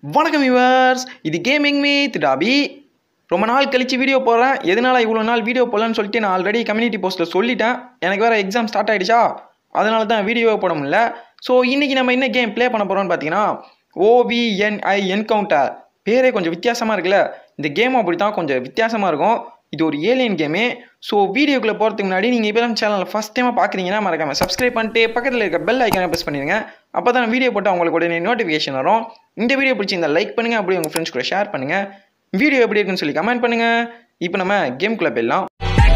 வணக்கம் விவர்ஸ் இது கேமிங் மீத் டாபி ரொம்ப நாள் கழிச்சு வீடியோ போடுறேன் எதனால இவ்வளோ நாள் வீடியோ போடலன்னு சொல்லிட்டு நான் ஆல்ரெடி கம்யூனிட்டி போஸ்ட்டில் சொல்லிட்டேன் எனக்கு வேறு எக்ஸாம் ஸ்டார்ட் ஆகிடுச்சா அதனால தான் வீடியோவே போட முடியல ஸோ இன்றைக்கி நம்ம என்ன கேம் ப்ளே பண்ண போகிறோம்னு பார்த்தீங்கன்னா ஓவிஎன்ஐ என்கவுண்டர் பேரே கொஞ்சம் வித்தியாசமாக இருக்குல்ல இந்த கேம் அப்படி தான் கொஞ்சம் வித்தியாசமாக இருக்கும் இது ஒரு ஏலியன் கேமு ஸோ வீடியோக்குள்ளே போகிறதுக்கு முன்னாடி நீங்கள் இப்போ தான் சேனல் ஃபஸ்ட் டைமாக பார்க்குறீங்கன்னா மறக்காம சப்ஸ்கிரைப் பண்ணிட்டு பக்கத்தில் இருக்க பெல் ஐக்கானை ப்ரெஸ் பண்ணிடுங்க அப்போ தான் வீடியோ போட்டால் உங்களுக்கு உடனே நோட்டிஃபிகேஷன் வரும் இந்த வீடியோ பிடிச்சிருந்தா லைக் பண்ணுங்கள் அப்படியே உங்கள் ஃப்ரெண்ட்ஸ் கூட ஷேர் பண்ணுங்கள் வீடியோ எப்படி இருக்குன்னு சொல்லி கமெண்ட் பண்ணுங்கள் இப்போ நம்ம கேம்குள்ளே போயிடலாம்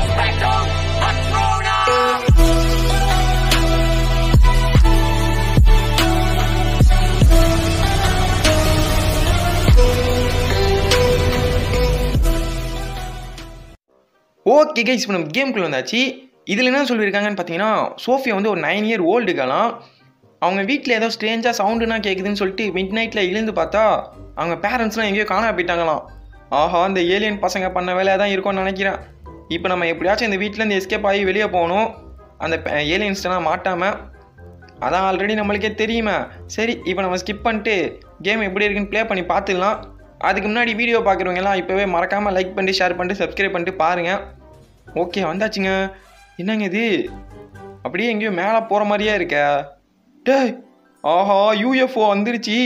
ஓகே கைஸ் இப்போ நம்ம கேம்குள்ளே வந்தாச்சு இதில் என்ன சொல்லியிருக்காங்கன்னு பார்த்தீங்கன்னா சோஃபியா வந்து ஒரு நைன் இயர் ஓல்டுக்கலாம் அவங்க வீட்டில் ஏதோ ஸ்ட்ரேஞ்சாக சவுண்டுனா கேட்குதுன்னு சொல்லிட்டு மிட் நைட்டில் எழுந்து பார்த்தா அவங்க பேரண்ட்ஸ்லாம் எங்கேயோ காணாம போயிட்டாங்களாம் ஆஹா இந்த ஏலியன் பசங்க பண்ண வேலையாக தான் இருக்கும்னு நினைக்கிறேன் இப்போ நம்ம எப்படியாச்சும் இந்த வீட்டிலேருந்து எஸ்கேப் ஆகி வெளியே போகணும் அந்த ஏலியன்ஸ்டெல்லாம் மாட்டாமல் அதான் ஆல்ரெடி நம்மளுக்கே தெரியுமே சரி இப்போ நம்ம ஸ்கிப் பண்ணிட்டு கேம் எப்படி இருக்குன்னு ப்ளே பண்ணி பார்த்துக்கலாம் அதுக்கு முன்னாடி வீடியோ பார்க்குறவங்கலாம் இப்போவே மறக்காமல் லைக் பண்ணிட்டு ஷேர் பண்ணிட்டு சப்ஸ்கிரைப் பண்ணிட்டு பாருங்கள் ஓகே வந்தாச்சுங்க என்னங்க இது அப்படியே எங்கேயோ மேலே போகிற மாதிரியே இருக்க டேய் ஆஹா யூஎஃப்ஓ வந்துருச்சு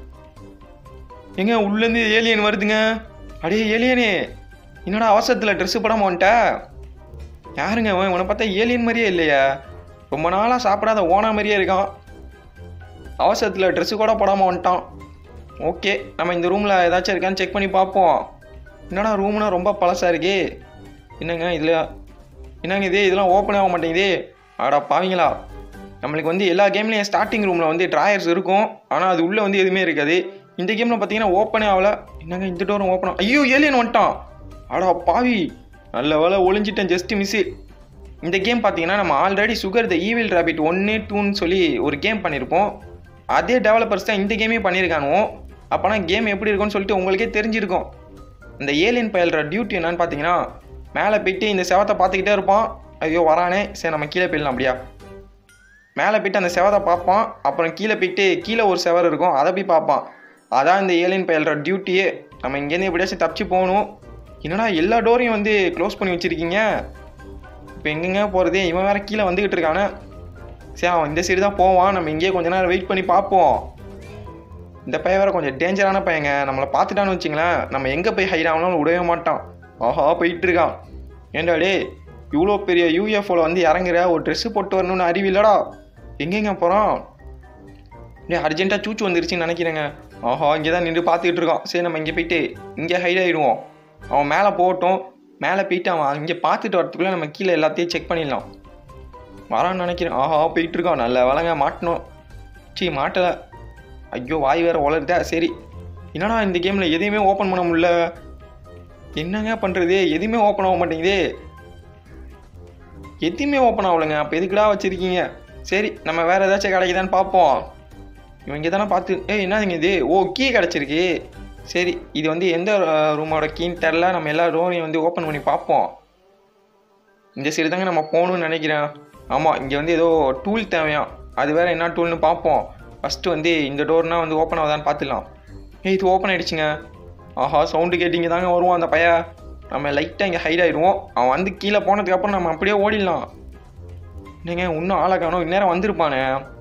எங்க உள்ளேருந்து ஏலியன் வருதுங்க அடே ஏலியனே என்னடா அவசரத்தில் ட்ரெஸ்ஸு படாம வந்துட்ட யாருங்க அவன் உன்னை பார்த்தா ஏலியன் மாதிரியே இல்லையா ரொம்ப நாளாக சாப்பிடாத ஓனா மாதிரியே இருக்கான் அவசரத்தில் ட்ரெஸ்ஸு கூட போடாமல் வந்துட்டான் ஓகே நம்ம இந்த ரூமில் ஏதாச்சும் இருக்கான்னு செக் பண்ணி பார்ப்போம் என்னடா ரூம்னா ரொம்ப பழசாக இருக்கே என்னங்க இதில் என்னங்க இது இதெல்லாம் ஓப்பன் ஆக மாட்டேங்குதே ஆடா பாவீங்களா நம்மளுக்கு வந்து எல்லா கேம்லேயும் ஸ்டார்டிங் ரூமில் வந்து ட்ராயர்ஸ் இருக்கும் ஆனால் அது உள்ளே வந்து எதுவுமே இருக்காது இந்த கேமில் பார்த்தீங்கன்னா ஓப்பனே ஆகல என்னங்க இந்த டோரும் ஓப்பன் ஐயோ ஏலியன் வந்துட்டான் ஆடா பாவி நல்ல வேலை ஒளிஞ்சிட்டேன் ஜஸ்ட் மிஸ்ஸு இந்த கேம் பார்த்தீங்கன்னா நம்ம already Sugar the Evil Rabbit ஒன்று டூன்னு சொல்லி ஒரு கேம் பண்ணியிருப்போம் அதே டெவலப்பர்ஸ் தான் இந்த கேமே பண்ணியிருக்கானுவோ அப்போனா கேம் எப்படி இருக்கும்னு சொல்லிட்டு உங்களுக்கே தெரிஞ்சிருக்கும் இந்த ஏலியன் பயில்ற டியூட்டி என்னன்னு பார்த்தீங்கன்னா மேலே போயிட்டு இந்த செவத்தை பார்த்துக்கிட்டே இருப்பான் ஐயோ வரானே சரி நம்ம கீழே போயிடலாம் அப்படியா மேலே போயிட்டு அந்த செவத்தை பார்ப்பான் அப்புறம் கீழே போயிட்டு கீழே ஒரு செவர் இருக்கும் அதை போய் பார்ப்பான் அதான் இந்த ஏலியன் பயில்ற டியூட்டியே நம்ம இங்கேருந்து எப்படியாச்சும் தப்பிச்சு போகணும் என்னடா எல்லா டோரையும் வந்து க்ளோஸ் பண்ணி வச்சுருக்கீங்க இப்போ எங்கெங்க போகிறது இவன் வேற கீழே வந்துக்கிட்டு இருக்கானே சரி அவன் இந்த சைடு தான் போவான் நம்ம இங்கேயே கொஞ்ச நேரம் வெயிட் பண்ணி பார்ப்போம் இந்த பையன் வேற கொஞ்சம் டேஞ்சரான பையங்க நம்மளை பார்த்துட்டான்னு வச்சுங்களேன் நம்ம எங்கே போய் ஹைட் ஆகணும்னு விடவே மாட்டான் ஆஹா போயிட்டு இருக்கான் ஏண்டா டே இவ்வளோ பெரிய யூஎஃப்ஓவில் வந்து இறங்குற ஒரு ட்ரெஸ்ஸு போட்டு வரணும்னு அறிவில்லடா எங்கெங்க போகிறான் டே அர்ஜென்ட்டாக சூச்சு வந்துருச்சுன்னு நினைக்கிறேங்க ஆஹா இங்கே தான் நின்று பார்த்துக்கிட்டு இருக்கான் சரி நம்ம இங்கே போயிட்டு இங்கே ஹைட் ஆகிடுவோம் அவன் மேலே போகட்டும் மேலே போயிட்டு அவன் இங்கே பார்த்துட்டு வரத்துக்குள்ளே நம்ம கீழே எல்லாத்தையும் செக் பண்ணிடலாம் வரான்னு நினைக்கிறேன் ஆஹா போயிட்டு இருக்கான் நல்ல வேலைங்க மாட்டணும் சீ மாட்டலை ஐயோ வாய் வேற உளருதா சரி என்னடா இந்த கேமில் எதையுமே ஓப்பன் பண்ண முடியல என்னங்க பண்ணுறது எதுவுமே ஓப்பன் ஆக மாட்டேங்குதே எதுவுமே ஓப்பன் ஆகலைங்க அப்போ எதுக்குடா வச்சுருக்கீங்க சரி நம்ம வேறு ஏதாச்சும் கிடைக்குதான்னு பார்ப்போம் இவன் இங்கே தானே பார்த்து ஏய் என்னதுங்க இது ஓ கீ கிடச்சிருக்கு சரி இது வந்து எந்த ரூமோட கீன்னு தெரில நம்ம எல்லா ரூமையும் வந்து ஓப்பன் பண்ணி பார்ப்போம் இந்த சைடு தாங்க நம்ம போகணும்னு நினைக்கிறேன் ஆமாம் இங்கே வந்து ஏதோ டூல் தேவையாம் அது வேறு என்ன டூல்னு பார்ப்போம் ஃபஸ்ட்டு வந்து இந்த டோர்னால் வந்து ஓப்பன் ஆகுதான்னு பார்த்துக்கலாம் ஏய் இது ஓப்பன் ஆகிடுச்சிங்க ஆஹா சவுண்டு கேட்டிங்க தாங்க வருவான் அந்த பையன் நம்ம லைட்டாக இங்கே ஹைட் ஆகிடுவோம் அவன் வந்து கீழே போனதுக்கப்புறம் நம்ம அப்படியே ஓடிடலாம் இல்லைங்க இன்னும் ஆளை காணும் இந்நேரம் வந்திருப்பானே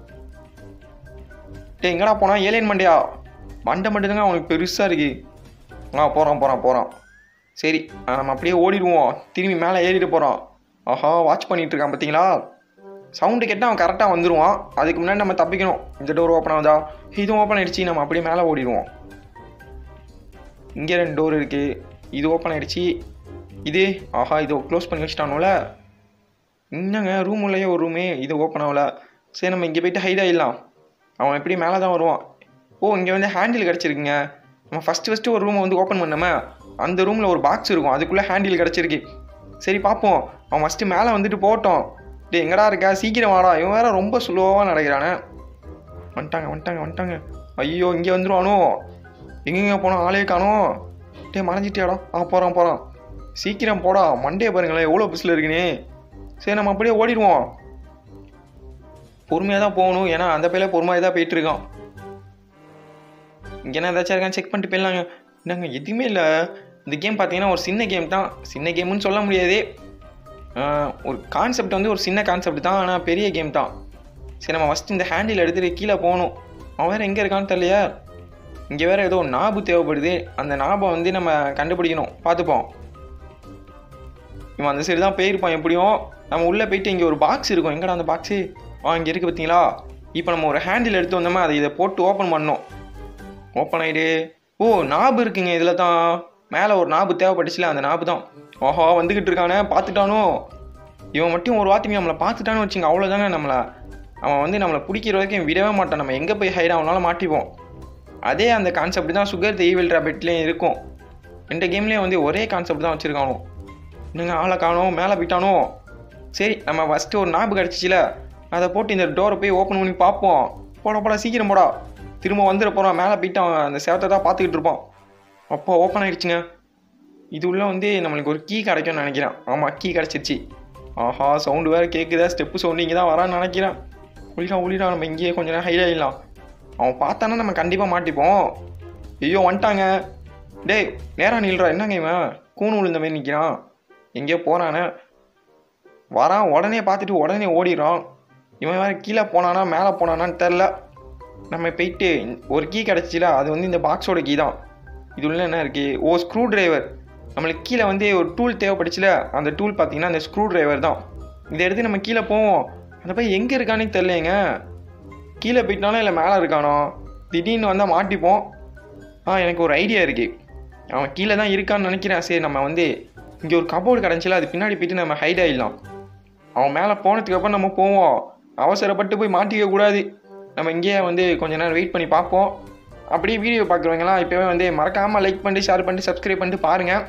டே எங்கடா போனான் ஏலியன் மண்டியா மண்டை மட்டும்தாங்க அவனுக்கு பெருசாக இருக்கு ஆ போகிறான் போகிறான் போகிறான் சரி நம்ம அப்படியே ஓடிடுவோம் திரும்பி மேலே ஏறிட்டு போகிறான் ஆஹா வாட்ச் பண்ணிகிட்டு இருக்கான் பார்த்தீங்களா சவுண்டு கேட்டால் அவன் கரெக்டாக வந்துடுவான் அதுக்கு முன்னாடி நம்ம தப்பிக்கணும் இந்த டோர் ஓப்பன் ஆகுதா இதுவும் ஓப்பன் ஆகிடுச்சு நம்ம அப்படியே மேலே ஓடிடுவோம் இங்கே ரெண்டு டோர் இருக்குது இது ஓப்பன் ஆகிடுச்சு இது ஆஹா இது க்ளோஸ் பண்ணி வச்சுட்டானுல என்னங்க ரூம் உள்ளேயே ஒரு ரூமே இது ஓப்பன் ஆகல சரி நம்ம இங்கே போயிட்டு ஹைட் ஆகிடலாம் அவன் எப்படி மேலே தான் வருவான் ஓ இங்கே வந்து ஹேண்டில் கிடச்சிருக்குங்க நம்ம ஃபஸ்ட்டு ஃபஸ்ட்டு ஒரு ரூமை வந்து ஓப்பன் பண்ணோமே அந்த ரூமில் ஒரு பாக்ஸ் இருக்கும் அதுக்குள்ளே ஹேண்டில் கிடச்சிருக்கு சரி பார்ப்போம் அவன் ஃபஸ்ட்டு மேலே வந்துட்டு போட்டோம் டே எங்கடா இருக்கா சீக்கிரம் வாடா இவன் வேற ரொம்ப ஸ்லோவாக நடக்கிறானே வந்துட்டாங்க வந்துட்டாங்க வந்துட்டாங்க ஐயோ இங்கே வந்துடுவானோ எங்கெங்க போனோம் ஆளே காணோம் டே மறைஞ்சிட்டியாடா ஆ போகிறான் போகிறான் சீக்கிரம் போடா மண்டே பாருங்களேன் எவ்வளோ பிஸில் இருக்குன்னு சரி நம்ம அப்படியே ஓடிடுவோம் பொறுமையாக தான் போகணும் ஏன்னா அந்த பையில பொறுமையாக தான் போயிட்டு இருக்கான் இங்கே என்ன ஏதாச்சும் இருக்கான்னு செக் பண்ணிட்டு போயிடலாங்க என்னங்க எதுவுமே இல்லை இந்த கேம் பார்த்தீங்கன்னா ஒரு சின்ன கேம் தான் சின்ன கேம்னு சொல்ல முடியாது ஆஹ், ஒரு கான்செப்ட் வந்து ஒரு சின்ன கான்செப்ட் தான் ஆனால் பெரிய கேம் தான் சரி நம்ம ஃபஸ்ட்டு இந்த ஹேண்டில் எடுத்துகிட்டு கீழே போகணும் அவன் வேறு எங்கே இருக்கான்னு தெரியலையா இங்கே வேறு ஏதோ நாபு தேவைப்படுது அந்த நாபை வந்து நம்ம கண்டுபிடிக்கணும் பார்த்துப்போம் இவன் அந்த சைடு தான் போயிருப்பான் எப்படியும் நம்ம உள்ளே போயிட்டு இங்கே ஒரு பாக்ஸ் இருக்கும் எங்கடா அந்த பாக்ஸு ஆ இங்கே இருக்குது பார்த்தீங்களா இப்போ நம்ம ஒரு ஹேண்டில் எடுத்து வந்தோமா அதை இதை போட்டு ஓப்பன் பண்ணோம் ஓப்பன் ஆயிடு ஓ நாபு இருக்குங்க இதில் தான் மேலே ஒரு நாபு தேவைப்பட்டுச்சுல அந்த நாபு தான் ஓஹோ வந்துக்கிட்டு இருக்கானே பார்த்துட்டானோ இவன் மட்டும் ஒரு வார்த்தைக்கு நம்மளை பார்த்துட்டான்னு வச்சுங்க அவ்வளோதாங்க நம்மளை அவன் வந்து நம்மளை பிடிக்கிற வரைக்கும் விடவே மாட்டான் நம்ம எங்கே போய் ஹைட் அவனால மாட்டிப்போம் அதே அந்த கான்செப்ட் தான் சுகர் த ஈவில் ரேபிட்லேயும் இருக்கும் ரெண்டு கேம்லேயும் வந்து ஒரே கான்செப்ட் தான் வச்சுருக்கானோ என்னங்க ஆளை காணோம் மேலே போயிட்டானோ சரி நம்ம ஃபஸ்ட்டு ஒரு நாப்பு கிடச்சிச்சில அதை போட்டு இந்த டோரை போய் ஓப்பன் பண்ணி பார்ப்போம் போடா போடா சீக்கிரம் போடா திரும்ப வந்துட போகிறான் மேலே போயிட்டு அவன் அந்த சேவத்தை தான் பார்த்துக்கிட்டு இருப்பான் அப்போ ஓப்பன் ஆயிடுச்சுங்க இது உள்ள வந்து நம்மளுக்கு ஒரு கீ கிடைக்கும்னு நினைக்கிறேன் ஆமாம் கீ கிடச்சிருச்சு ஆஹா சவுண்டு வேறு கேட்குதா ஸ்டெப்பு சவுண்டு இங்கே தான் வரான்னு நினைக்கிறேன் ஒளிடா ஒளிடா நம்ம இங்கேயே கொஞ்ச நேரம் ஹைட் ஆகிடலாம் அவன் பார்த்தானா நம்ம கண்டிப்பாக மாட்டிப்போம் ஐயோ வந்துட்டாங்க டேய் நேரா நில்றா என்னங்க இவன் கூணு விழுந்த மாதிரி நிற்கிறான் எங்கேயோ போகிறானே வரான் உடனே பார்த்துட்டு உடனே ஓடிடுறான் இவன் வேறு கீழே போனானா மேலே போனானான்னு தெரில நம்ம போயிட்டு ஒரு கீ கிடச்சில அது வந்து இந்த பாக்ஸோட கீ தான் இது உள்ள என்ன இருக்கு ஓ ஸ்க்ரூ டிரைவர் நம்மளுக்கு கீழே வந்து ஒரு டூல் தேவைப்பட்டுச்சுல அந்த டூல் பார்த்தீங்கன்னா அந்த ஸ்க்ரூ டிரைவர் தான் இதை எடுத்து நம்ம கீழே போவோம் அந்த பையன் எங்கே இருக்கானே தெரிலங்க கீழே போயிட்டானோ இல்லை மேலே இருக்கானோ திடீர்னு வந்தால் மாட்டிப்போம் ஆ எனக்கு ஒரு ஐடியா இருக்கு அவன் கீழே தான் இருக்கான்னு நினைக்கிறேன் சரி நம்ம வந்து இங்கே ஒரு கபோர்டு கிடந்துச்சுல அது பின்னாடி போயிட்டு நம்ம ஹைட் ஆகிடலாம் அவன் மேலே போனதுக்கு அப்புறம் நம்ம போவோம் அவசரப்பட்டு போய் மாட்டிக்க கூடாது நம்ம இங்கேயே வந்து கொஞ்ச நேரம் வெயிட் பண்ணி பார்ப்போம் அப்படியே வீடியோ பார்க்குறவங்கலாம் இப்போவே வந்து மறக்காமல் லைக் பண்ணிட்டு ஷேர் பண்ணிட்டு சப்ஸ்கிரைப் பண்ணிட்டு பாருங்கள்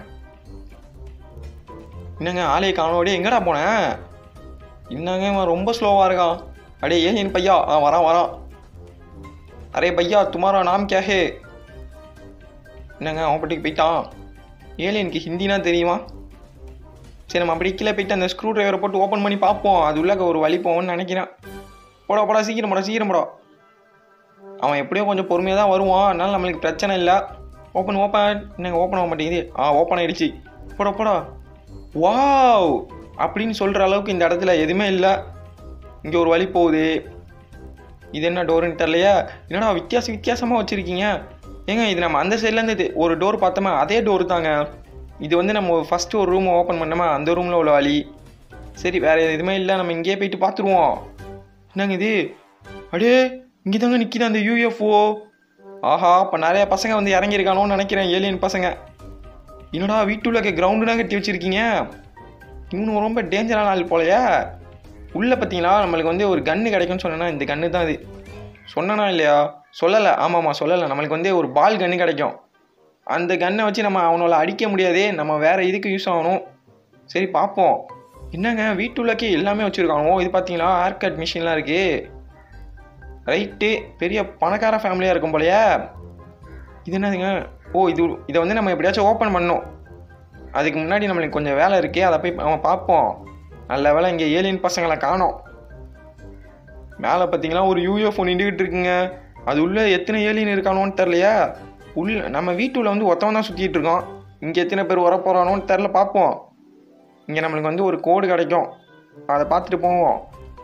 என்னங்க ஆலையை காணோடே எங்கடா போனேன் என்னங்க இவன் ரொம்ப ஸ்லோவாக இருக்கான் அடே ஏன் பையா ஆ வரான் வரான் அரே பையா துமாரா நாம் கே ஹே என்னங்க அவன் பட்டிக்கு போயிட்டான் ஏலியனுக்கு ஹிந்தினா தெரியுமா சரி நம்ம அப்படி கீழே போயிட்டு அந்த ஸ்க்ரூ டிரைவரை போட்டு ஓப்பன் பண்ணி பார்ப்போம் அது உள்ள ஒரு வழி போவோம்னு நினைக்கிறேன் போடா போடா சீக்கிரம் போடா சீக்கிரம் போடா அவன் எப்படியோ கொஞ்சம் பொறுமையாக தான் வருவான் அதனால நம்மளுக்கு பிரச்சனை இல்லை ஓப்பன் ஓப்பன் என்னங்க ஓப்பன் ஆக மாட்டேங்குது ஆ ஓப்பன் ஆயிடுச்சு போடா போடா வாவ் அப்படின்னு சொல்கிற அளவுக்கு இந்த இடத்துல எதுவுமே இல்லை இங்கே ஒரு வழி போகுது இது என்ன டோருன்னு தெரியலையா என்னடா வித்தியாச வித்தியாசமாக வச்சுருக்கீங்க ஏங்க இது நம்ம அந்த சைட்லேருந்து ஒரு டோர் பார்த்தோமா அதே டோர் தாங்க இது வந்து நம்ம ஃபஸ்ட்டு ஒரு ரூம் ஓப்பன் பண்ணோமா அந்த ரூமில் உள்ள வழி சரி வேறு எதுவுமே இல்லை நம்ம இங்கேயே போயிட்டு பார்த்துருவோம் என்னங்க இது அடே இங்கே தாங்க நிற்கிது அந்த யூஎஃப்ஓ ஆஹா இப்போ நிறைய பசங்க வந்து இறங்கியிருக்கானோன்னு நினைக்கிறேன் ஏலியன் பசங்க என்னடா வீட்டுள்ள கிரவுண்டுனா கட்டி வச்சுருக்கீங்க இவனு ரொம்ப டேஞ்சரான ஆள் போலையா உள்ளே பார்த்தீங்களா நம்மளுக்கு வந்து ஒரு கன்று கிடைக்கும்னு சொன்னேன்னா இந்த கன்று தான் இது சொன்னனா இல்லையா சொல்லலை ஆமாம்மா சொல்லலை நம்மளுக்கு வந்து ஒரு பால் கன்று கிடைக்கும் அந்த கன்னை வச்சு நம்ம அவனால அடிக்க முடியாதே நம்ம வேறு இதுக்கு யூஸ் ஆகணும் சரி பார்ப்போம் என்னங்க வீட்டுள்ளக்கே எல்லாமே வச்சுருக்கானோ இது பார்த்தீங்களா ஹேர் கட் மிஷின்லாம் இருக்குது ரைட்டு பெரிய பணக்கார ஃபேமிலியாக இருக்கும் போலயே இது என்னதுங்க ஓ இது இதை வந்து நம்ம எப்படியாச்சும் ஓப்பன் பண்ணோம் அதுக்கு முன்னாடி நம்மளுக்கு கொஞ்சம் வேலை இருக்கே அதை போய் நம்ம பார்ப்போம் நல்ல வேலை இங்கே ஏலியன் பசங்களை காணோம் மேலே பார்த்தீங்களா ஒரு யூஎஃப்ஓ நின்றுக்கிட்டு இருக்குங்க அது உள்ளே எத்தனை ஏலியன் இருக்கானோன்னு தெரிலையா உள்ள நம்ம வீட்டுல வந்து ஒருத்தவன் தான் சுற்றிட்டு இருக்கான் இங்கே எத்தனை பேர் வர போகிறானோன்னு தெரில பார்ப்போம் இங்கே நம்மளுக்கு வந்து ஒரு கோடு கிடைக்கும் அதை பார்த்துட்டு போவோம்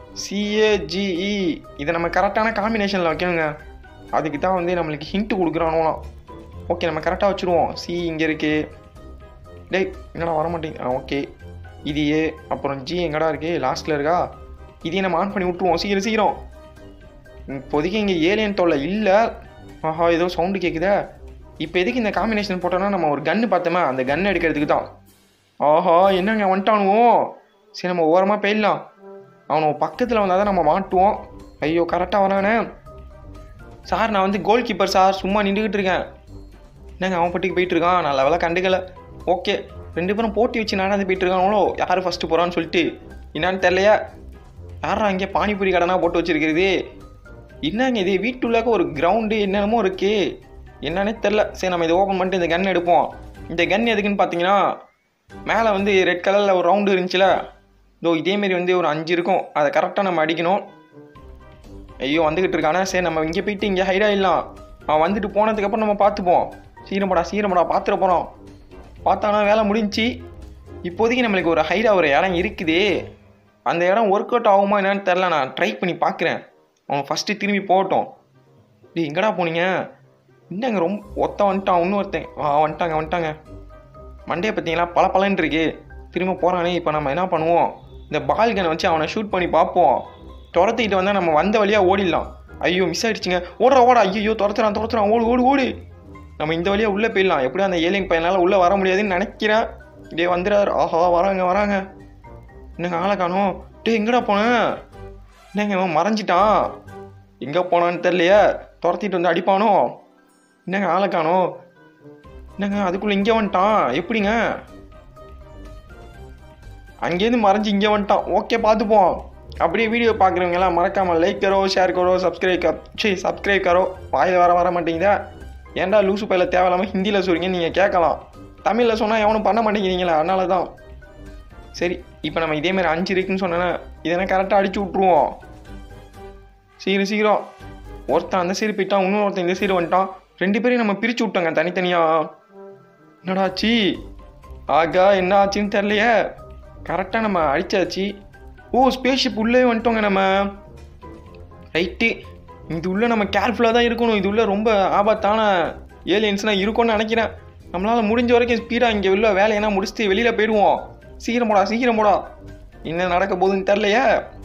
சிஏஜிஇ இதை நம்ம கரெக்டான காம்பினேஷனில் வைக்கணுங்க அதுக்கு தான் வந்து நம்மளுக்கு ஹிண்ட்டு கொடுக்குறானோலாம் ஓகே நம்ம கரெக்டாக வச்சுருவோம் சி இங்கே இருக்கு டேய் என்னடா வர மாட்டேங்க ஆ ஓகே இது ஏ அப்புறம் ஜி எங்கடா இருக்கு லாஸ்ட்டில் இருக்கா இதையும் நம்ம ஆன் பண்ணி விட்ருவோம் சீக்கிரம் சீக்கிரம் இப்போதைக்கு இங்கே ஏலியன் தொல்லை இல்லை ஆஹா ஏதோ சவுண்டு கேட்குதா இப்போ எதுக்கு இந்த காம்பினேஷன் போட்டோன்னா நம்ம ஒரு கன்று பார்த்தோமா அந்த கன் எடுக்கிறதுக்கு தான் ஆஹா என்னங்க வந்துட்டானுவோ சரி நம்ம ஓரமாக போயிடலாம் அவனை பக்கத்தில் வந்தால் தான் நம்ம மாட்டுவோம் ஐயோ கரெக்டாக வரானே சார் நான் வந்து கோல் கீப்பர் சார் சும்மா நின்றுக்கிட்டு இருக்கேன் என்னங்க அவன் பட்டிக்கு போயிட்டு இருக்கான் நான் லெவலாக கண்டுக்கல ஓகே ரெண்டு பேரும் போட்டி வச்சு நடந்து போயிட்டு இருக்காங்களோ யார் ஃபஸ்ட்டு போகிறான்னு சொல்லிட்டு என்னான்னு தெரிலையா யாரா இங்கே பானிபூரி கடனா போட்டு வச்சிருக்கிறது என்னங்க இது வீட்டுள்ளாக்க ஒரு கிரவுண்டு என்னென்னமோ இருக்கு என்னன்னே தெரில சரி நம்ம இதை ஓப்பன் பண்ணிட்டு இந்த கன் எடுப்போம் இந்த கன் எதுக்குன்னு பார்த்தீங்கன்னா மேலே வந்து ரெட் கலரில் ஒரு ரவுண்டு இருந்துச்சுல இதோ இதேமாரி வந்து ஒரு அஞ்சு இருக்கும் அதை கரெக்டாக நம்ம அடிக்கணும் ஐயோ வந்துக்கிட்டு இருக்கானே சரி நம்ம இங்கே போயிட்டு இங்கே ஹைட் ஆகிடலாம் அவன் வந்துட்டு போனதுக்கப்புறம் நம்ம பார்த்துப்போம் சீக்கிரமாடா சீக்கிரமாடா பார்த்துட போகிறோம் பார்த்தானா வேலை முடிஞ்சுச்சு இப்போதைக்கு நம்மளுக்கு ஒரு ஹைடாக ஒரு இடம் இருக்குது அந்த இடம் ஒர்க் அவுட் ஆகுமா என்னன்னு தெரில நான் ட்ரை பண்ணி பார்க்குறேன் அவன் ஃபஸ்ட்டு திரும்பி போகட்டும் டேய் எங்கடா போனீங்க என்னங்க ரொம்ப ஒத்த வந்துட்டான் இன்னும் ஒருத்தன் ஆ வந்துட்டாங்க வந்துட்டாங்க மண்டே பார்த்தீங்களா பல பலன் இருக்கு திரும்ப போகிறானே இப்போ நம்ம என்ன பண்ணுவோம் இந்த பால் கனை வச்சு அவனை ஷூட் பண்ணி பார்ப்போம் துரத்திக்கிட்டு வந்தால் நம்ம வந்த வழியாக ஓடிடலாம் ஐயோ மிஸ் ஆயிடுச்சுங்க ஓடுறா ஓடா ஐயோ துரத்துறான் துரத்துறான் ஓடு ஓடு ஓடு நம்ம இந்த வழியாக உள்ளே போயிடலாம் எப்படியும் அந்த ஏலியன் பையனால் உள்ளே வர முடியாதுன்னு நினைக்கிறேன் இதே வந்துடாரு ஆஹா வராங்க வராங்க என்னங்க ஆளை காணோம் டேய் எங்கடா போனேன் என்னங்க இவன் மறைஞ்சிட்டான் எங்கே போனான்னு தெரியலையே துரத்திட்டு வந்து அடிப்பானோ என்னங்க ஆளை காணோம் என்னங்க அதுக்குள்ளே இங்கே வந்துட்டான் எப்படிங்க அங்கேருந்து மறைஞ்சு இங்கே வந்துட்டான் ஓகே பார்த்துப்போம் அப்படியே வீடியோ பார்க்குறவங்கலாம் மறக்காமல் லைக் கரோ ஷேர் கரோ சப்ஸ்கிரைப் கர் சரி சப்ஸ்கிரைப் கரோ வாயில் வர வர மாட்டேங்குதா ஏன்டா லூசு பையில தேவையில்லாமல் ஹிந்தியில் சொல்றீங்க நீங்கள் கேட்கலாம் தமிழில் சொன்னால் எவனும் பண்ண மாட்டேங்கிறீங்களா அதனால தான் சரி இப்போ நம்ம இதே மாதிரி அஞ்சு இருக்குன்னு சொன்னேன்னா இதெல்லாம் கரெக்டாக அடிச்சு விட்ருவோம் சீக்கிரம் சீக்கிரம் ஒருத்தன் அந்த சைடு போயிட்டான் இன்னும் ஒருத்தன் இந்த சைடு வந்துட்டான் ரெண்டு பேரையும் நம்ம பிரித்து விட்டோங்க தனித்தனியாக என்னடா ஆச்சு ஆகா என்ன ஆச்சுன்னு தெரியலையே கரெக்டாக நம்ம அடிச்சாச்சு ஓ ஸ்பேஸ்ஷிப் உள்ளே வந்துட்டோங்க நம்ம ரைட்டு இது உள்ள நம்ம கேர்ஃபுல்லாக தான் இருக்கணும் இது உள்ள ரொம்ப ஆபத்தான ஏலியன்ஸ்லாம் இருக்கும்னு நினைக்கிறேன் நம்மளால் முடிஞ்ச வரைக்கும் ஸ்பீடாக இங்கே உள்ள வேலையெல்லாம் முடிச்சுட்டு வெளியில் போயிடுவோம் சீக்கிரம் போடா சீக்கிரம் போடா என்ன நடக்க போகுதுன்னு தெரிலையே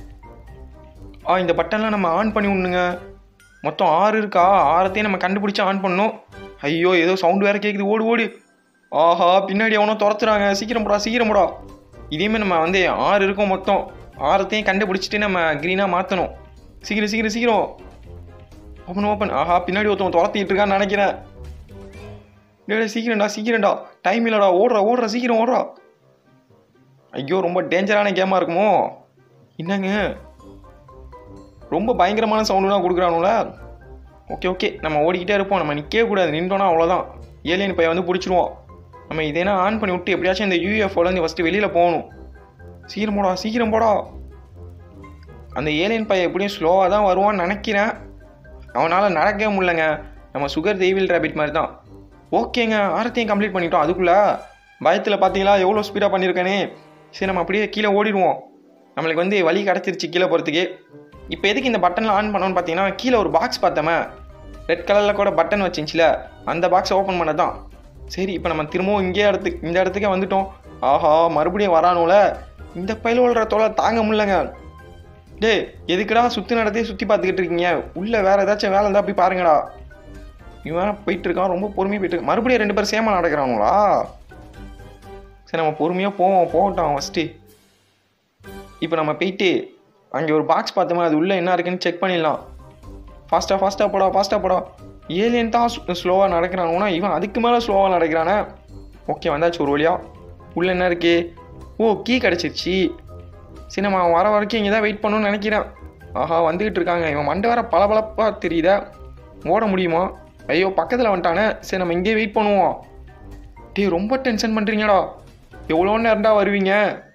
ஆ இந்த பட்டன்லாம் நம்ம ஆன் பண்ணி விடணுங்க மொத்தம் ஆறு இருக்கா ஆறத்தையும் நம்ம கண்டுபிடிச்சு ஆன் பண்ணணும் ஐயோ ஏதோ சவுண்டு வேற கேட்குது ஓடு ஓடு ஆஹா பின்னாடி அவனோ துரத்துறாங்க சீக்கிரம் போடா சீக்கிரம் போடா இதேமாதிரி நம்ம வந்து ஆறு இருக்கும் மொத்தம் ஆறத்தையும் கண்டுபிடிச்சிட்டு நம்ம க்ரீனாக மாற்றணும் சீக்கிரம் சீக்கிரம் சீக்கிரம் ஓப்பன் ஓப்பன் ஆஹா பின்னாடி ஒருத்தவன் துரத்திட்டு இருக்கான்னு நினைக்கிறேன் டேய் சீக்கிரம்டா சீக்கிரம்டா டைம் இல்லைடா ஓடுறா ஓடுறா சீக்கிரம் ஓடுறா ஐயோ ரொம்ப டேஞ்சரான கேமாக இருக்குமோ என்னங்க ரொம்ப பயங்கரமான சவுண்டுலாம் கொடுக்குறானுல ஓகே ஓகே நம்ம ஓடிக்கிட்டே இருப்போம் நம்ம நிற்கவே கூடாது நின்றோன்னா அவ்வளோதான் ஏலியன் பையன் வந்து பிடிச்சிருவோம் நம்ம இதேனா ஆன் பண்ணி விட்டு எப்படியாச்சும் இந்த யூஎஃப்ஓலேருந்து ஃபஸ்ட்டு வெளியில் போகணும் சீக்கிரம் போடா சீக்கிரம் போடா அந்த ஏலியன் பையன் எப்படியும் ஸ்லோவாக தான் வருவான்னு நினைக்கிறேன் அவனால் நடக்கவே முடியலங்க நம்ம சுகர் தெய்வில் ரேபிட் மாதிரி தான் ஓகேங்க ஆரத்தையும் கம்ப்ளீட் பண்ணிட்டோம் அதுக்குள்ளே பயத்தில் பார்த்தீங்களா எவ்வளோ ஸ்பீடாக பண்ணியிருக்கேனே சரி நம்ம அப்படியே கீழே ஓடிடுவோம் நம்மளுக்கு வந்து வழி கிடச்சிருச்சு கீழே போகிறதுக்கு இப்போ எதுக்கு இந்த பட்டனில் ஆன் பண்ணோன்னு பார்த்தீங்கன்னா கீழே ஒரு பாக்ஸ் பார்த்தோமே ரெட் கலரில் கூட பட்டன் வச்சிருந்துச்சுல அந்த பாக்ஸை ஓப்பன் பண்ண தான் சரி இப்போ நம்ம திரும்பவும் இங்கே இடத்துக்கு இந்த இடத்துக்கே வந்துட்டோம் ஆஹா மறுபடியும் வரானுல இந்த பயில் விழுற தொலை தாங்க முடியலங்க டேய் எதுக்குடா சுற்றி நடத்தையே சுற்றி பார்த்துக்கிட்டு இருக்கீங்க உள்ளே வேறு ஏதாச்சும் வேலை இருந்தால் போய் பாருங்கடா இவன் போயிட்டு இருக்கான் ரொம்ப பொறுமையாக போயிட்டு இருக்கான் மறுபடியும் ரெண்டு பேரும் சேமாக நடக்கிறானுங்களா சரி நம்ம பொறுமையாக போவோம் போகட்டும் ஃபஸ்ட்டு இப்போ நம்ம போயிட்டு அங்கே ஒரு பாக்ஸ் பார்த்தோமா அது உள்ளே என்ன இருக்குன்னு செக் பண்ணிடலாம் ஃபாஸ்ட்டாக ஃபாஸ்ட்டாக போடா ஃபாஸ்ட்டாக போடா ஏலியன் தான் ஸ்லோவாக நடக்கிறானுன்னா இவன் அதுக்கு மேலே ஸ்லோவாக நடக்கிறானே ஓகே வந்தாச்சு ஒரு வழியா உள்ளே என்ன இருக்கு ஓ கீ கிடச்சிருச்சு சரி நம்ம அவன் வர வரைக்கும் இங்கே தான் வெயிட் பண்ணணும்னு நினைக்கிறேன் ஆஹா வந்துக்கிட்டு இருக்காங்க இவன் மண்டை வர பளபளப்பாக தெரியுதா ஓட முடியுமா ஐயோ பக்கத்தில் வந்துட்டானே சரி நம்ம இங்கேயே வெயிட் பண்ணுவோம் டேய் ரொம்ப டென்ஷன் பண்ணுறீங்கடா எவ்வளோ நேரம்டா வருவீங்க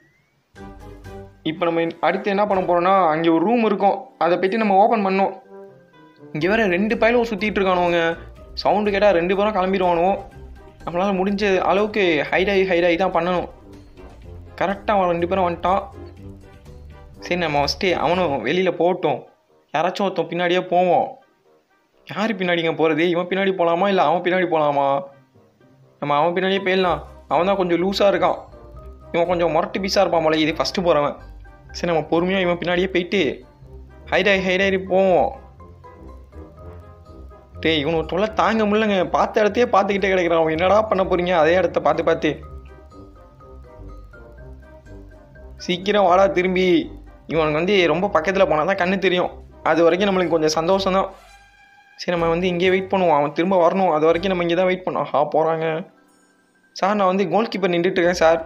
இப்போ நம்ம அடுத்து என்ன பண்ண போகிறோம்னா அங்கே ஒரு ரூம் இருக்கும் அதை போயிட்டு நம்ம ஓப்பன் பண்ணோம் இங்கே வேற ரெண்டு பயிலும் சுற்றிட்டு இருக்கானுவங்க சவுண்டு கேட்டால் ரெண்டு பேரும் கிளம்பிடுவானுவோம் நம்மளால் முடிஞ்ச அளவுக்கு ஹைடாகி ஹைடாகி தான் பண்ணணும் கரெக்டாக அவன் ரெண்டு பேரும் வந்துட்டான் சரி நம்ம ஃபஸ்ட்டு அவனும் வெளியில் போகட்டும் யாராச்சும் ஒருத்தன் பின்னாடியே போவோம் யார் பின்னாடிங்க போகிறது இவன் பின்னாடி போகலாமா இல்லை அவன் பின்னாடி போகலாமா நம்ம அவன் பின்னாடியே போயிடலாம் அவன் தான் கொஞ்சம் லூஸாக இருக்கான் இவன் கொஞ்சம் முரட்டு பீஸாக இருப்பான் போல இது ஃபஸ்ட்டு போகிறவன் சரி நம்ம பொறுமையாக இவன் பின்னாடியே போயிட்டு ஹைடாகி ஹைடாகி போவோம் டேய் இவனுக்கு தொல்லை தாங்க முடியலங்க பார்த்த இடத்தையே பார்த்துக்கிட்டே கிடைக்கிறான் அவன் என்னடா பண்ண போறீங்க அதே இடத்த பார்த்து பார்த்து சீக்கிரம் வாடா திரும்பி இவனுக்கு வந்து ரொம்ப பக்கத்தில் போனால் தான் கண்ணு தெரியும் அது வரைக்கும் நம்மளுக்கு கொஞ்சம் சந்தோஷம் தான் சரி நம்ம வந்து இங்கேயே வெயிட் பண்ணுவோம் அவன் திரும்ப வரணும் அது வரைக்கும் நம்ம இங்கே தான் வெயிட் பண்ணோம் ஆ போகிறாங்க சார் நான் வந்து கோல் கீப்பர் நின்றுட்டு இருக்கேன் சார்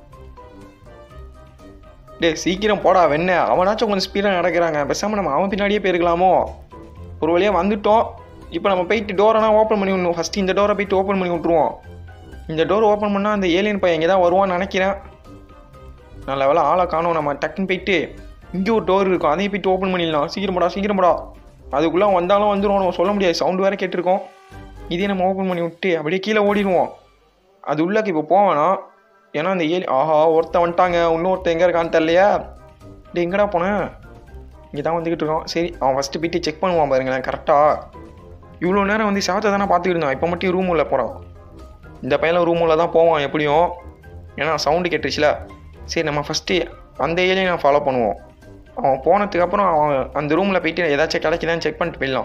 டேய் சீக்கிரம் போடா வெண்ண அவனாச்சும் கொஞ்சம் ஸ்பீடாக நடக்கிறாங்க பேசாமல் நம்ம அவன் பின்னாடியே போயிருக்கலாமோ ஒரு வழியாக வந்துட்டோம் இப்போ நம்ம போயிட்டு டோரெல்லாம் ஓப்பன் பண்ணி விடணும் ஃபஸ்ட்டு இந்த டோரை போயிட்டு ஓப்பன் பண்ணி விட்ருவோம் இந்த டோர் ஓப்பன் பண்ணால் அந்த ஏலியன் பையன் இங்கே தான் வருவான்னு நினைக்கிறேன் நல்ல வேலை ஆளை காணும் நம்ம டக்குன்னு போயிட்டு இங்கே ஒரு டோர் இருக்கும் அதையும் போயிட்டு ஓப்பன் பண்ணிடலாம் சீக்கிரம் போடா சீக்கிரம் போடா அதுக்குள்ளே வந்தாலும் வந்துடும் சொல்ல முடியாது சவுண்டு வேறு கேட்டிருக்கோம் இதே நம்ம ஓப்பன் பண்ணி விட்டு அப்படியே கீழே ஓடிடுவோம் அது உள்ளக்கு இப்போ போவானா ஏன்னா அந்த ஏலி ஆஹா ஒருத்தன் வந்துட்டாங்க இன்னொருத்தன் எங்கே இருக்கான்னு தெரியலையா டே எங்கடா போனேன் இங்கே தான் வந்துக்கிட்டு இருக்கான் சரி அவன் ஃபஸ்ட்டு போயிட்டு செக் பண்ணுவான் பாருங்களேன் கரெக்டாக இவ்வளோ நேரம் வந்து சாத்தை தானே பார்த்துக்கிட்டு இருந்தான் இப்போ மட்டும் ரூம் உள்ள போகிறான் இந்த பையன் ரூம் உள்ள தான் போவான் எப்படியும் ஏன்னா சவுண்டு கேட்டுருச்சுல சரி நம்ம ஃபஸ்ட்டு அந்த ஏரியை நான் ஃபாலோ பண்ணுவோம் அவன் போனதுக்கப்புறம் அவன் அந்த ரூமில் போயிட்டு ஏதாச்சும் கிடைக்குதான்னு செக் பண்ணிட்டு போயிடலாம்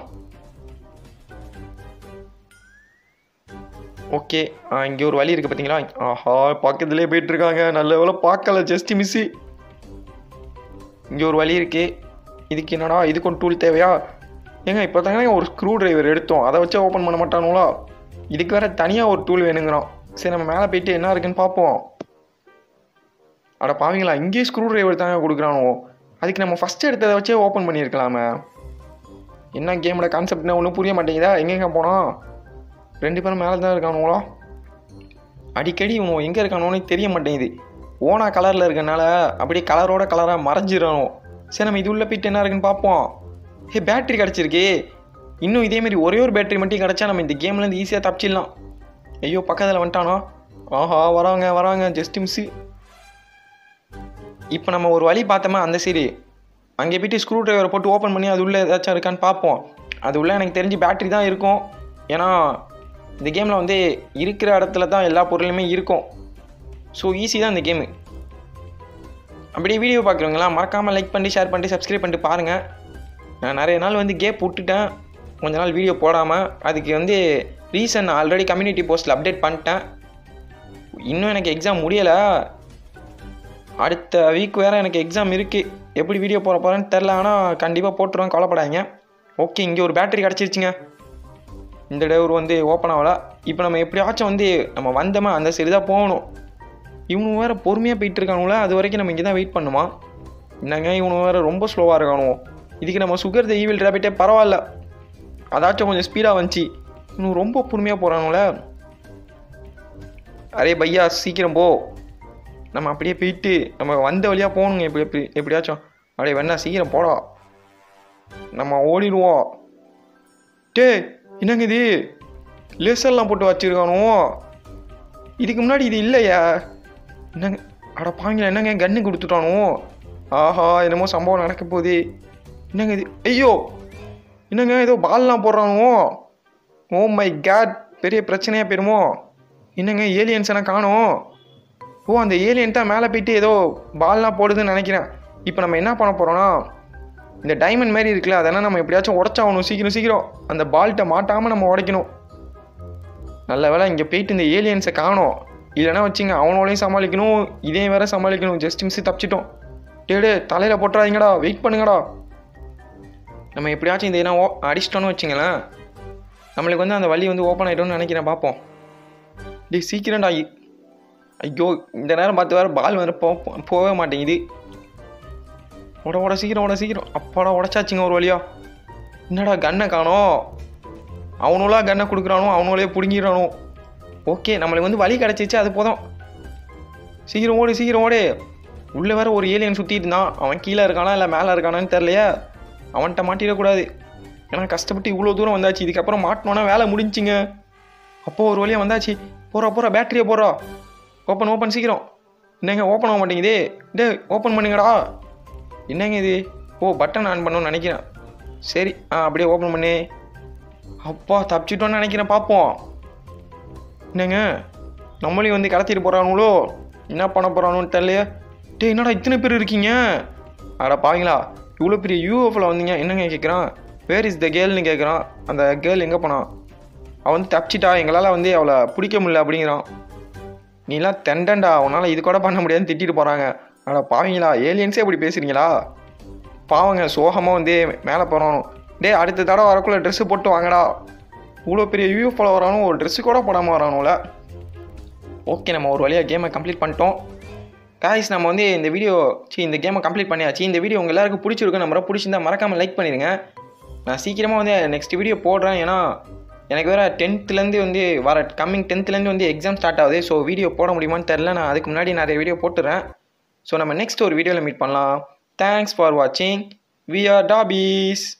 ஓகே இங்கே ஒரு வழி இருக்குது பார்த்தீங்களா ஆஹா பக்கத்துலேயே போயிட்டு இருக்காங்க நல்ல வேலை பார்க்கல ஜஸ்ட் மிஸ்ஸு இங்கே ஒரு வழி இருக்குது இதுக்கு என்னடா இதுக்கு ஒரு டூல் தேவையா ஏங்க இப்போ தாங்க ஒரு ஸ்க்ரூ டிரைவர் எடுத்தோம் அதை வச்சு ஓப்பன் பண்ண மாட்டானுங்களா இதுக்கு வேற தனியாக ஒரு டூல் வேணுங்கிறோம் சரி நம்ம மேலே போயிட்டு என்ன இருக்குன்னு பார்ப்போம் அட பாவீங்களா இங்கேயே ஸ்க்ரூ டிரைவர் தாங்க கொடுக்குறானோ அதுக்கு நம்ம ஃபஸ்ட் எடுத்ததை வச்சே ஓப்பன் பண்ணியிருக்கலாமே என்ன கேமோட கான்செப்ட்னா ஒன்றும் புரிய மாட்டேங்குதா எங்கெங்க போனோம் ரெண்டு பேரும் மேலே தான் இருக்கானுங்களா அடிக்கடி இவன் எங்கே இருக்கானோன்னு தெரிய மாட்டேங்குது ஓனா கலரில் இருக்கனால அப்படியே கலரோட கலராக மறைஞ்சிடணும் சரி நம்ம இது உள்ள போயிட்டு என்ன இருக்குன்னு பார்ப்போம் ஏ பேட்ரி கிடச்சிருக்கு இன்னும் இதேமாரி ஒரே ஒரு பேட்டரி மட்டும் கிடச்சா நம்ம இந்த கேம்லேருந்து ஈஸியாக தப்பிச்சிடலாம் ஐயோ பக்கத்தில் வந்துட்டானோ ஆஹா வராங்க வராங்க ஜஸ்ட் மிஸ்ஸு இப்போ நம்ம ஒரு வழி பார்த்தோமா அந்த சரி அங்கே போயிட்டு ஸ்க்ரூ டிரைவரை போட்டு ஓப்பன் பண்ணி அது உள்ளே ஏதாச்சும் இருக்கான்னு பார்ப்போம் அது உள்ளே எனக்கு தெரிஞ்சு பேட்டரி தான் இருக்கும் ஏன்னா இந்த கேமில் வந்து இருக்கிற இடத்துல தான் எல்லா பொருளுமே இருக்கும் ஸோ ஈஸி தான் இந்த கேமு அப்படியே வீடியோ பார்க்குறவங்களாம் மறக்காமல் லைக் பண்ணி ஷேர் பண்ணி சப்ஸ்கிரைப் பண்ணிட்டு பாருங்கள் நான் நிறைய நாள் வந்து கேப் விட்டுட்டேன் கொஞ்ச நாள் வீடியோ போடாமல் அதுக்கு வந்து ரீசன் ஆல்ரெடி கம்யூனிட்டி போஸ்ட்டில் அப்டேட் பண்ணிட்டேன் இன்னும் எனக்கு எக்ஸாம் முடியலை அடுத்த வீக் வேறு எனக்கு எக்ஸாம் இருக்குது எப்படி வீடியோ போட போகிறேன்னு தெரில ஆனால் கண்டிப்பாக போட்டுருவேன் கவலைப்படாதீங்க ஓகே இங்கே ஒரு பேட்டரி கிடச்சிருச்சுங்க இந்த டோர் வந்து ஓப்பன் ஆகல இப்போ நம்ம எப்படியாச்சும் வந்து நம்ம வந்தோமா அந்த சைடு தான் போகணும் இவனு வேறு பொறுமையாக போயிட்டு இருக்கானுங்களே அது வரைக்கும் நம்ம இங்கே தான் வெயிட் பண்ணுமா என்னங்க இவனு வேறு ரொம்ப ஸ்லோவாக இருக்கானோ இதுக்கு நம்ம சுகர் த ஈவில் ரேபிட்டே பரவாயில்ல அதாச்சும் கொஞ்சம் ஸ்பீடாக வந்துச்சு இன்னும் ரொம்ப பொறுமையாக போகிறானுங்களே அரே பையா சீக்கிரம் போ நம்ம அப்படியே போயிட்டு நம்ம வந்த வழியாக போகணுங்க எப்படி எப்படி எப்படியாச்சும் அப்படியே வேணா சீக்கிரம் போடா நம்ம ஓடிடுவோம் டே என்னங்க இது லேசர்லாம் போட்டு வச்சிருக்கானோ இதுக்கு முன்னாடி இது இல்லையா என்னங்க அட பாங்களா என்னங்க கன்று கொடுத்துட்டானோ ஆஹா என்னமோ சம்பவம் நடக்க போகுது என்னங்க இது ஐயோ என்னங்க ஏதோ பால்லாம் போடுறானோ ஓ மை கேட் பெரிய பிரச்சனையாக போயிருமோ என்னங்க ஏலியன்ஸ் எல்லாம் காணோம் ஓ அந்த ஏலியன் தான் மேலே போயிட்டு ஏதோ பால்லாம் போடுதுன்னு நினைக்கிறேன் இப்போ நம்ம என்ன பண்ண போகிறோம்னா இந்த டைமண்ட் மாதிரி இருக்குல்ல அதெல்லாம் நம்ம எப்படியாச்சும் உடச்சாகணும் சீக்கிரம் சீக்கிரம் அந்த பால்கிட்ட மாட்டாமல் நம்ம உடைக்கணும் நல்ல வேளை இங்கே போயிட்டு இந்த ஏலியன்ஸை காணோம் இல்லைன்னா வச்சுங்க அவனோடையும் சமாளிக்கணும் இதையும் வேற சமாளிக்கணும் ஜஸ்ட் மிஸ் தப்பிச்சிட்டோம் டேடு தலையில் போட்டுறாதீங்கடா வெயிட் பண்ணுங்கடா நம்ம எப்படியாச்சும் இந்த இடம் ஓ அடிச்சிட்டோன்னு வச்சுங்களேன் நம்மளுக்கு வந்து அந்த வழி வந்து ஓப்பன் ஆகிட்டோம்னு நினைக்கிறேன் பார்ப்போம் டே சீக்கிரம்டா ஐ- ஐயோ இந்த நேரம் பார்த்து வேறு பால் வேறு போ போகவே மாட்டேங்குது உட உட சீக்கிரம் உட சீக்கிரம் அப்பாடா உடச்சாச்சுங்க ஒரு வழியா என்னடா கன்னை காணோம் அவனுங்களா கன்னை கொடுக்குறானோ அவனுங்களே பிடுங்கிடுறானோ ஓகே நம்மளுக்கு வந்து வழி கிடச்சிச்சு அது போதும் சீக்கிரம் ஓடு சீக்கிரம் ஓடு உள்ளே வேற ஒரு ஏலியன் சுற்றிட்டு இருந்தான் அவன் கீழே இருக்கானா இல்லை மேலே இருக்கானான்னு தெரிலையே அவன்கிட்ட மாட்டிடக்கூடாது ஏன்னா கஷ்டப்பட்டு இவ்வளோ தூரம் வந்தாச்சு இதுக்கப்புறம் மாட்டினோன்னா வேலை முடிஞ்சுங்க அப்போ ஒரு வழியாக வந்தாச்சு போகிறா போகிறா பேட்டரியை போடுறா ஓப்பன் ஓப்பன் சீக்கிரம் என்னங்க ஓப்பன் ஆக மாட்டேங்குதே டே ஓப்பன் பண்ணுங்கடா என்னங்க இது ஓ பட்டன் ஆன் பண்ணணும்னு நினைக்கிறேன் சரி ஆ அப்படியே ஓப்பன் பண்ணு அப்பா தப்பிச்சிட்டோன்னு நினைக்கிறேன் பார்ப்போம் என்னங்க நம்மளையும் வந்து கடத்திட்டு போகிறானுங்களோ என்ன பண்ண போகிறானுன்னு தெரியலையே டேய் என்னடா இத்தனை பேர் இருக்கீங்க அட பாவீங்களா இவ்வளோ பெரிய யூஎஃப்ல வந்தீங்க என்னங்க கேட்குறான் வேர் இஸ் த கேர்ள்னு கேட்குறான் அந்த கேர்ள் எங்கே போனான் அவன் வந்து தப்பிச்சிட்டா எங்களால் வந்து அவளை பிடிக்க முடியல அப்படிங்கிறான் நீலாம் தெண்டண்டா உன்னால் இது கூட பண்ண முடியாதுன்னு திட்டிட்டு போகிறாங்க அட பாவீங்களா ஏலியன்ஸே இப்படி பேசுறீங்களா பாவங்க சோகமாக வந்து மேலே போகிறோம் டேய் அடுத்த தடவை வரக்குள்ள ட்ரெஸ்ஸு போட்டு வாங்கடா இவ்வளோ பெரிய யூஎஃப்ல வரானும் ஒரு ட்ரெஸ்ஸு கூட போடாமல் வரானும்ல ஓகே நம்ம ஒரு வழியாக கேமை கம்ப்ளீட் பண்ணிட்டோம் காய்ஸ் நம்ம வந்து இந்த வீடியோ சி இந்த கேமை கம்ப்ளீட் பண்ணியாச்சு இந்த வீடியோ உங்கள் எல்லாருக்கும் பிடிச்சிருக்கு நம்ம பிடிச்சிருந்தா மறக்காமல் லைக் பண்ணிடுங்க நான் சீக்கிரமாக வந்து நெக்ஸ்ட் வீடியோ போடுறேன் ஏன்னா எனக்கு வேறு டென்த்துலேருந்து வந்து வர கம்மிங் டென்த்துலேருந்து வந்து எக்ஸாம் ஸ்டார்ட் ஆகுது ஸோ வீடியோ போட முடியுமான்னு தெரில நான் அதுக்கு முன்னாடி நிறைய வீடியோ போட்டுறேன் ஸோ நம்ம நெக்ஸ்ட் ஒரு வீடியோவில் மீட் பண்ணலாம் தேங்க்ஸ் ஃபார் வாட்சிங் வி ஆர் டாபீஸ்